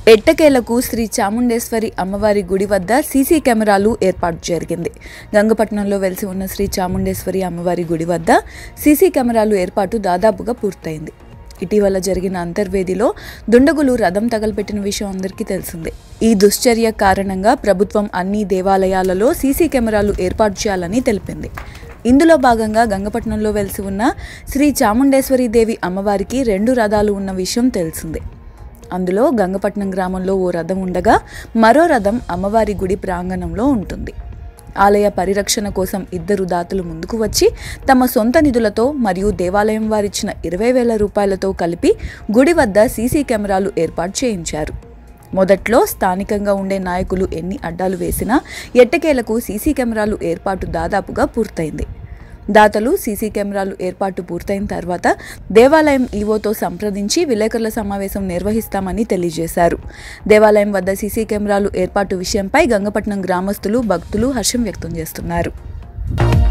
ఎట్టకేలకు శ్రీ చాముండేశ్వరి అమ్మవారి గుడి వద్ద సీసీ కెమెరాలు ఏర్పాటు జరిగింది గంగపట్నంలో వెలిసి ఉన్న శ్రీ చాముండేశ్వరి అమ్మవారి గుడి వద్ద సీసీ కెమెరాలు ఏర్పాటు దాదాపుగా పూర్తయింది ఇటీవల జరిగిన అంతర్వేదిలో దుండగులు రథం తగలబెట్టిన విషయం అందరికీ తెలిసిందే ఈ దుశ్చర్య కారణంగా ప్రభుత్వం అన్ని దేవాలయాలలో సీసీ కెమెరాలు ఏర్పాటు చేయాలని తెలిపింది ఇందులో భాగంగా గంగపట్నంలో వెలిసి ఉన్న శ్రీ చాముండేశ్వరి దేవి అమ్మవారికి రెండు రథాలు ఉన్న విషయం తెలిసిందే అందులో గంగపట్నం గ్రామంలో ఓ రథం ఉండగా మరో రథం అమ్మవారి గుడి ప్రాంగణంలో ఉంటుంది ఆలయ పరిరక్షణ కోసం ఇద్దరు దాతలు ముందుకు వచ్చి తమ సొంత నిధులతో మరియు దేవాలయం వారిచ్చిన ఇరవై వేల రూపాయలతో కలిపి గుడి వద్ద సీసీ కెమెరాలు ఏర్పాటు చేయించారు మొదట్లో స్థానికంగా ఉండే నాయకులు ఎన్ని అడ్డాలు వేసినా ఎట్టకేలకు సీసీ కెమెరాలు ఏర్పాటు దాదాపుగా పూర్తయింది దాతలు సీసీ కెమెరాలు ఏర్పాటు పూర్తయిన తర్వాత దేవాలయం ఈవోతో సంప్రదించి విలేకరుల సమావేశం నిర్వహిస్తామని తెలియజేశారు దేవాలయం వద్ద సీసీ కెమెరాలు ఏర్పాటు విషయంపై గంగపట్నం గ్రామస్తులు భక్తులు హర్షం వ్యక్తం చేస్తున్నారు